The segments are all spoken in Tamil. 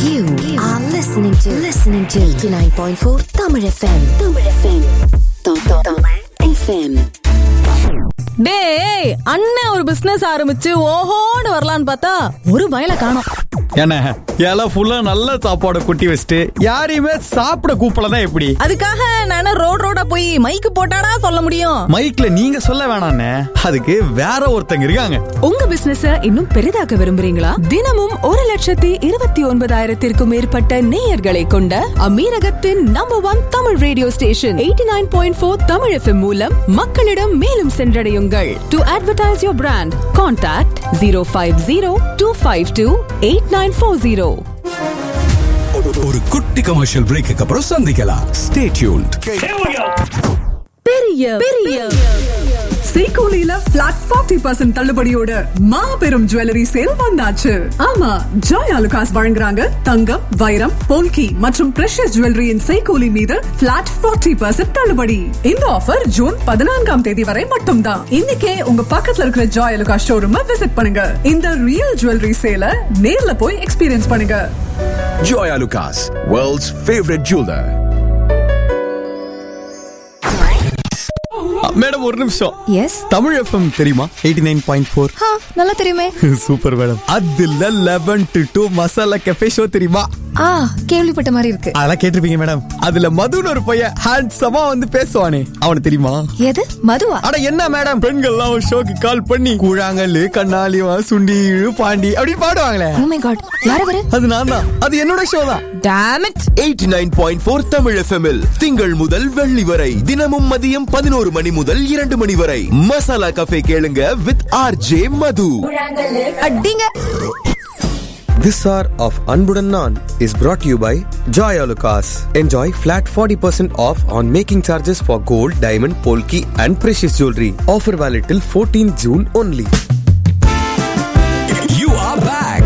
You are listening to listening to 89.4 Tamil FM. Tamil FM. Tam- tam- Tamil FM. டேய் அண்ணன் ஒரு பிசினஸ் ஆரம்பிச்சு ஓஹோன்னு வரலான்னு பார்த்தா ஒரு பயல காணோம் என்ன இலை ஃபுல்லா நல்ல சாப்பாடு கொட்டி வச்சுட்டு யாரையுமே சாப்பிட கூப்பிடலன்னா எப்படி அதுக்காக நானே ரோட் ரோடா போய் மைக்கு போட்டாடா சொல்ல முடியும் மைக்ல நீங்க சொல்ல வேணாண்ணே அதுக்கு வேற ஒருத்தங்க இருக்காங்க உங்க பிசினஸ இன்னும் பெரிதாக்க விரும்புறீங்களா தினமும் ஒரு லட்சத்தி இருபத்தி ஒன்பதாயிரத்திற்கும் மேற்பட்ட நேயர்களை கொண்ட அமீரகத்தின் number one Tamil radio station eighty nine point four Tamil FM மூலம் மக்களிடம் மேலும் சென்றடையுங்கள் to advertise your brand contact zero five zero two five two eight nine four zero ஒரு குட்டி கமர்ஷியல் பிரேக்கு அப்புறம் சந்திக்கலாம் ஸ்டே டியூன்ட் பெரிய பெரிய சீகோலில பிளாட் ஃபார்ட்டி பர்சன்ட் தள்ளுபடியோட மாபெரும் ஜுவல்லரி சேல் வந்தாச்சு ஆமா ஜாய் அலுகாஸ் வழங்குறாங்க தங்கம் வைரம் போல்கி மற்றும் பிரஷஸ் ஜுவல்லரியின் சைகோலி மீது பிளாட் ஃபார்ட்டி பர்சன்ட் தள்ளுபடி இந்த ஆஃபர் ஜூன் பதினான்காம் தேதி வரை மட்டும்தான் இன்னைக்கே உங்க பக்கத்துல இருக்கிற ஜாய் அலுகாஸ் ஷோரூம் விசிட் பண்ணுங்க இந்த ரியல் ஜுவல்லரி சேல நேர்ல போய் எக்ஸ்பீரியன்ஸ் பண்ணுங்க Joya Lucas, world's favorite jeweler. Madam ஒரு நிமிஷம் எஸ் தமிழ் எஃப்எம் தெரியுமா எயிட்டி நைன் பாயிண்ட் ஃபோர் நல்லா தெரியுமே சூப்பர் மேடம் அதுல eleven to two masala cafe show தெரியுமா ஆ கேள்விப்பட்ட மாதிரி இருக்கு அதெல்லாம் கேட்டிருப்பீங்க மேடம் அதுல மதுன்னு ஒரு பையன் ஹேண்ட்ஸமா வந்து பேசுவானே அவனுக்கு தெரியுமா எது மதுவா அட என்ன மேடம் பெண்கள்லாம் ஒரு ஷோக்கு கால் பண்ணி கூழாங்கல்லு கண்ணாலிவா சுண்டி இழு, பாண்டி அப்படி பாடுவாங்களே ஓ மை காட் யார் அவரு அது நான் தான் அது என்னோட ஷோ தான் damn it eighty nine point four Tamil எஃப்எம்எல் திங்கள் முதல் வெள்ளி வரை தினமும் மதியம் பதினோரு மணி முதல் இரண்டு மணி வரை மசாலா கஃபே கேளுங்க வித் ஆர் ஜே மது அடிங்க This hour of Anbudan Naan is brought to you by Joy Alucas. Enjoy flat 40% off on making charges for gold, diamond, polki and precious jewelry. Offer valid till 14 June only. You are back.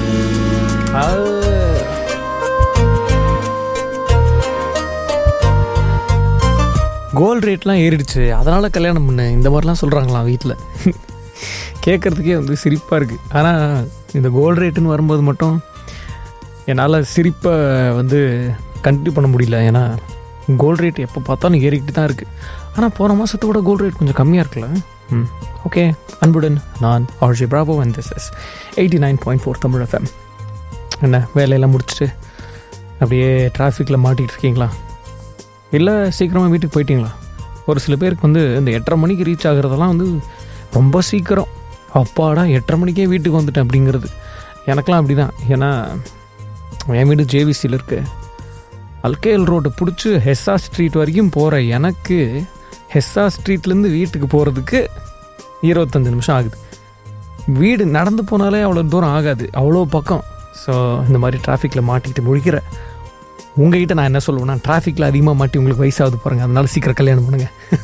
Gold ரேட்லாம் ஏறிடுச்சு அதனால் கல்யாணம் பண்ணேன் இந்த மாதிரிலாம் சொல்கிறாங்களாம் வீட்டில் கேட்குறதுக்கே வந்து சிரிப்பாக இருக்குது ஆனால் இந்த கோல்ட் ரேட்டுன்னு வரும்போது மட்டும் என்னால் சிரிப்பை வந்து கண்டினியூ பண்ண முடியல ஏன்னா கோல்ட் ரேட் எப்போ பார்த்தாலும் ஏறிக்கிட்டு தான் இருக்குது ஆனால் போன மாதத்தோட கோல்ட் ரேட் கொஞ்சம் கம்மியாக இருக்குல்ல ம் ஓகே அன்புடன் நான் RJ Bravo and this is eighty nine point four Tamil FM என்ன வேலையெல்லாம் முடிச்சுட்டு அப்படியே டிராஃபிக்கில் மாட்டிகிட்டு இருக்கீங்களா இல்லை சீக்கிரமாக வீட்டுக்கு போயிட்டீங்களா ஒரு சில பேருக்கு வந்து இந்த எட்டரை மணிக்கு ரீச் ஆகுறதெல்லாம் வந்து ரொம்ப சீக்கிரம் அப்பாடா எட்டரை மணிக்கே வீட்டுக்கு வந்துட்டேன் அப்படிங்கிறது எனக்கெலாம் அப்படி தான் ஏன்னா என் வீடு ஜேவிசியில் இருக்கு அல்கேல் ரோட்டை பிடிச்சி ஹெஸ்ஸா ஸ்ட்ரீட் வரைக்கும் போகிற எனக்கு ஹெஸ்ஸா ஸ்ட்ரீட்லேருந்து வீட்டுக்கு போகிறதுக்கு இருபத்தஞ்சு நிமிஷம் ஆகுது வீடு நடந்து போனாலே அவ்வளோ தூரம் ஆகாது அவ்வளோ பக்கம் ஸோ இந்த மாதிரி டிராஃபிக்கில் மாட்டிக்கிட்டு முழிக்கிற உங்ககிட்ட நான் என்ன சொல்லுவேன்னா டிராஃபிக்கில் அதிகமாக மாட்டி உங்களுக்கு வயசாகுது பாருங்க அதனால சீக்கிரம் கல்யாணம் பண்ணுங்க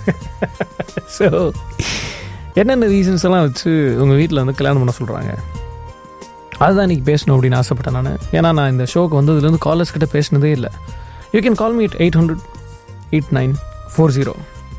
ஸோ என்னென்ன ரீசன்ஸ் எல்லாம் வச்சு உங்கள் வீட்டில் வந்து கல்யாணம் பண்ண சொல்கிறாங்க அதுதான் இன்றைக்கி பேசணும் அப்படின்னு ஆசைப்பட்டேன் நான் ஏன்னா நான் இந்த ஷோக்கு வந்ததுலேருந்து காலர்ஸ் கிட்ட பேசினதே இல்லை you can call me at eight hundred eight nine four zero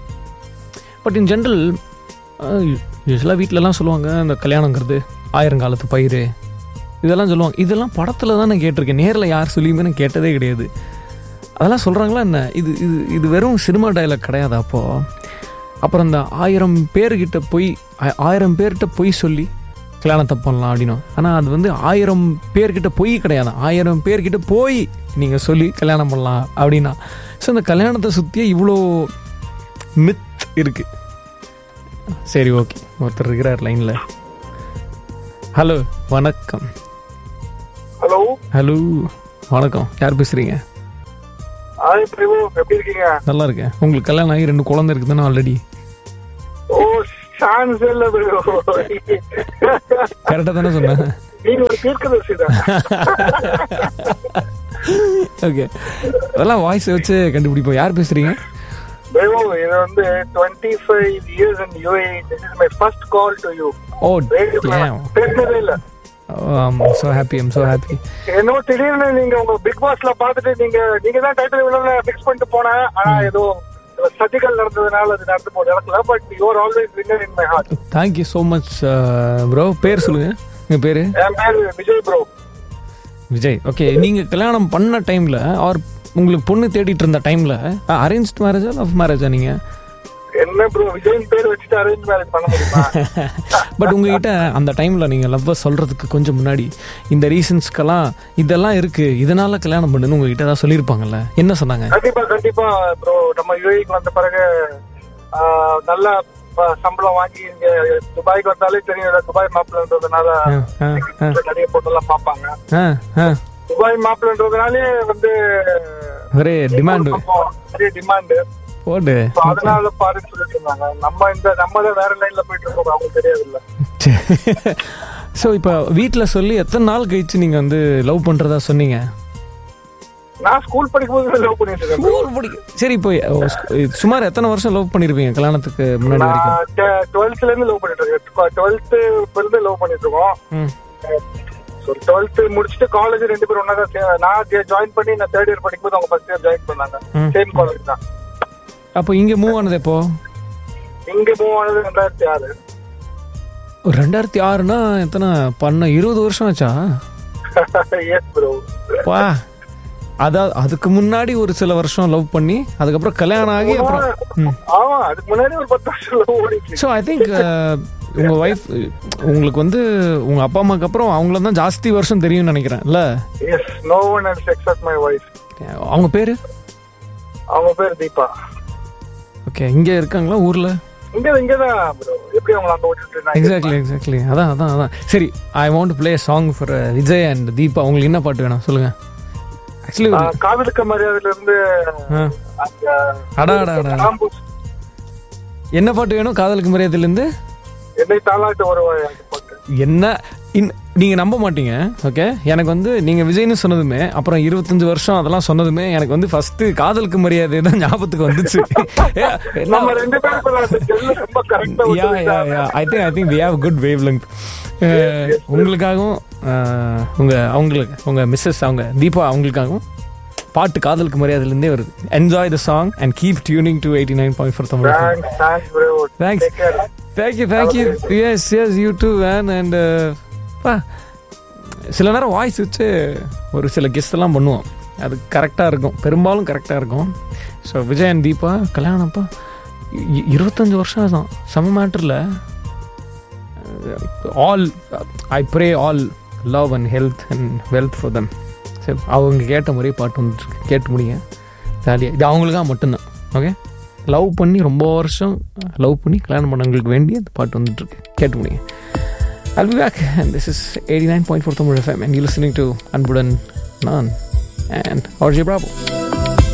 but in general யூஸ்வலாக வீட்டிலலாம் சொல்லுவாங்க இந்த கல்யாணங்கிறது ஆயிரங்காலத்து பயிர் இதெல்லாம் சொல்லுவாங்க இதெல்லாம் படத்தில் தான் நான் கேட்டிருக்கேன் நேரில் யார் சொல்லியுமே நான் கேட்டதே கிடையாது அதெல்லாம் சொல்கிறாங்களா என்ன இது இது இது வெறும் சினிமா டயலாக் கிடையாது அப்போது அப்புறம் இந்த ஆயிரம் பேர்கிட்ட போய் ஆ- ஆயிரம் பேர்கிட்ட பொய் சொல்லி கல்யாணத்தை பண்ணலாம் அப்படின்னும் ஆனால் அது வந்து ஆயிரம் பேர்கிட்ட பொய் கிடையாது ஆயிரம் பேர்கிட்ட போய் நீங்கள் சொல்லி கல்யாணம் பண்ணலாம் அப்படின்னா ஸோ இந்த கல்யாணத்தை சுற்றியே இவ்வளோ மித் இருக்குது சரி ஓகே ஒருத்தர் இருக்கிறார் லைனில் ஹலோ வணக்கம் ஹலோ ஹலோ வணக்கம் யார் பேசுகிறீங்க ஹாய் பிரபு எப்படி இருக்கீங்க நல்லா இருக்கேன் உங்களுக்கு கல்யாணம் ஆகி ரெண்டு குழந்தை இருக்குதுன்னு ஆல்ரெடி ஓ சான்ஸ் இல்ல பிரபு கரெக்டாக தானே சொன்னேன் நீங்க ஒரு தீர்க்கதரிசி தான் ஓகே அதெல்லாம் வாய்ஸ் வச்சு கண்டுபிடிப்போம் யார் பேசுறீங்க பிரபு இது வந்து டுவெண்ட்டி ஃபைவ் இயர்ஸ் அண்ட் யூஏ this is my first call to you oh radio பேசுனதே இல்ல so happy I'm so happy என்னவோ திடீர்னு நீங்க உங்க பிக் பாஸ்ல பாத்துட்டு நீங்க நீங்க தான் டைட்டில் விழால ஃபிக்ஸ் பண்ணிட்டு போனேன் ஆனா ஏதோ சதிகள் நடந்ததுனால அது நடந்து போது நடக்கல but you're always winner in my heart thank you so much bro பேர் சொல்லுங்க உங்கள் பேர் என் பேர் விஜய் ப்ரோ விஜய் ஓகே நீங்கள் கல்யாணம் பண்ண டைமில் ஆர் உங்களுக்கு பொண்ணு தேடிட்டு இருந்த டைமில் அரேஞ்ச் மேரேஜா லவ் மேரேஜா நீங்கள் என்ன ப்ரோ விஜயின் பேர் வச்சுட்டு அரேஞ்ச் மேரேஜ் பண்ண முடியுமா பட் உங்ககிட்ட அந்த டைமில் நீங்கள் லவ்வை சொல்கிறதுக்கு கொஞ்சம் முன்னாடி இந்த ரீசன்ஸ்க்கெல்லாம் இதெல்லாம் இருக்குது இதனால கல்யாணம் பண்ணுன்னு உங்ககிட்ட ஏதாவது சொல்லியிருப்பாங்கல்ல என்ன சொன்னாங்க கண்டிப்பா கண்டிப்பா ப்ரோ நம்ம யுஏக்கு வந்த பிறகு ஆஹ், நல்ல ப- சம்பளம் வாங்கி இங்க துபாய்க்கு வந்தாலே தெரியும் துபாய் மாப்பிள்ளன்றதுனால ஆ, ஆ, ஆ. நிறைய பொண்ணெல்லாம் பார்ப்பாங்க ஆ ஆ துபாய் மாப்பிள்ளன்றதுனாலே வந்து ஒரே டிமாண்டு நிறைய டிமாண்டு போடு அதனால பாருன்னு சொல்லிட்டு இருந்தாங்க நம்ம இந்த நம்ம தான் வேற லைன்ல போயிட்டு இருக்கோம் அவங்களுக்கு தெரியாது இல்ல ஸோ இப்போ வீட்டில் சொல்லி எத்தனை நாள் கழிச்சு நீங்கள் வந்து லவ் பண்ணுறதா சொன்னீங்க நான் ஸ்கூல் படிக்கும்போது லவ் பண்ணிட்டு இருக்கேன் bro. ஸ்கூல் படிக்க சரி இப்போ ஓ, ஸ்கூ- சுமார் எத்தனை வருஷம் லவ் பண்ணியிருப்பீங்க கல்யாணத்துக்கு முன்னாடி வரைக்கும் நான் டுவெல்த்ல இருந்து லவ் பண்ணிட்டு இருக்கேன் டுவெல்த் இருந்து லவ் பண்ணிட்டு இருக்கோம் ம் ஸோ டுவெல்த் முடிச்சுட்டு காலேஜ் ரெண்டு பேரும் ஒன்னா தான் சே- நான் ஜாயின் பண்ணி நான் தேர்ட் இயர் படிக்கும்போது அவங்க ஃபர்ஸ்ட் இயர் ஜாயின் பண்ணாங்க ம். சேம் காலேஜ் தான் அப்போ இங்கே மூவ் ஆனது எப்போ இங்க மூவ் ஆனது ரெண்டாயிரத்தி ஆறு ஒரு ரெண்டாயிரத்தி ஆறுனா எத்தனை பண்ண இருபது வருஷம் ஆச்சா எஸ் ப்ரோ வா அதான் அதுக்கு முன்னாடி ஒரு சில வருஷம் லவ் பண்ணி அதுக்கப்புறம் கல்யாணம் ஆகி அப்புறம் ம் ஆமா அதுக்கு முன்னாடி ஒரு பத்து வருஷம் லவ் ஓடிச்சு ஸோ ஐ திங்க் உங்கள் ஒய்ஃப் உங்களுக்கு வந்து உங்கள் அப்பா அம்மாக்கு அப்புறம் அவங்கள தான் ஜாஸ்தி வருஷம் தெரியும்னு நினைக்கிறேன் இல்ல yes no one and except my wife அவங்க பேர் அவங்க பேர் தீபா ஓகே இங்கே இருக்காங்களா ஊரில் இங்க இங்கதான் ப்ரோ எப்படி அவங்க அங்க விட்டுட்டு நான் இங்க எக்ஸாக்ட்லி எக்ஸாக்ட்லி அதான் அதான் அதான் சரி I want play song for Vijay and Deepa உங்களுக்கு என்ன பாட்டு வேணும் சொல்லுங்க ஆக்சுவலி ஆ, காதலுக்கு மரியாதையில இருந்து அந்த அடா, அடா, அடா. காம்பஸ் என்ன பாட்டு வேணும் காதலுக்கு மரியாதையிலேருந்து என்னை தாளாட்டு வருவாய் அந்த பாட்டு என்ன இன் நீங்கள் நம்ப மாட்டீங்க ஓகே எனக்கு வந்து நீங்கள் விஜய்னு சொன்னதுமே அப்புறம் இருபத்தஞ்சு வருஷம் அதெல்லாம் சொன்னதுமே எனக்கு வந்து ஃபஸ்ட்டு காதலுக்கு மரியாதை தான் ஞாபகத்துக்கு வந்துச்சு ஏ, என்ன- நம்ம ரெண்டு பேரும் இப்ப அந்த ஜெல்லு ரொம்ப கரெக்டா yeah yeah yeah I think I think we have good wavelength உங்களுக்காகவும் அஹ், உங்க அவங்களுக்கு உங்க மிஸ்ஸஸ் அவங்க தீபா அவங்களுக்காகவும் பாட்டு காதலுக்கு மரியாதையிலேருந்தே வருது enjoy the song and keep tuning to eighty nine point four Tamil thanks thanks bro thanks thank you thank you yes yes you too வேன் அண்ட் பா சில நேரம் வாய்ஸ் வச்சு ஒரு சில கெஸ்ட் எல்லாம் பண்ணுவோம் அது கரெக்டாக இருக்கும் பெரும்பாலும் கரெக்டாக இருக்கும் ஸோ விஜய் அண்ட் தீபா கல்யாணம்ப்பா இ- இருபத்தஞ்சு வருஷம் தான் செம மேட்டரில் all I pray all love and health and wealth for them சரி அவங்க கேட்ட மாதிரியே பாட்டு வந்துருக்கு கேட்டு முடியுங்க ஜாலியாக இது அவங்களுக்காக மட்டும்தான் ஓகே லவ் பண்ணி ரொம்ப வருஷம் லவ் பண்ணி கல்யாணம் பண்ணவங்களுக்கு வேண்டி அந்த பாட்டு வந்துட்டுருக்கு கேட்டு முடியுங்க I'll be back and this is 89.4 Tamil FM and you're listening to Anbudan Nan and RJ Bravo.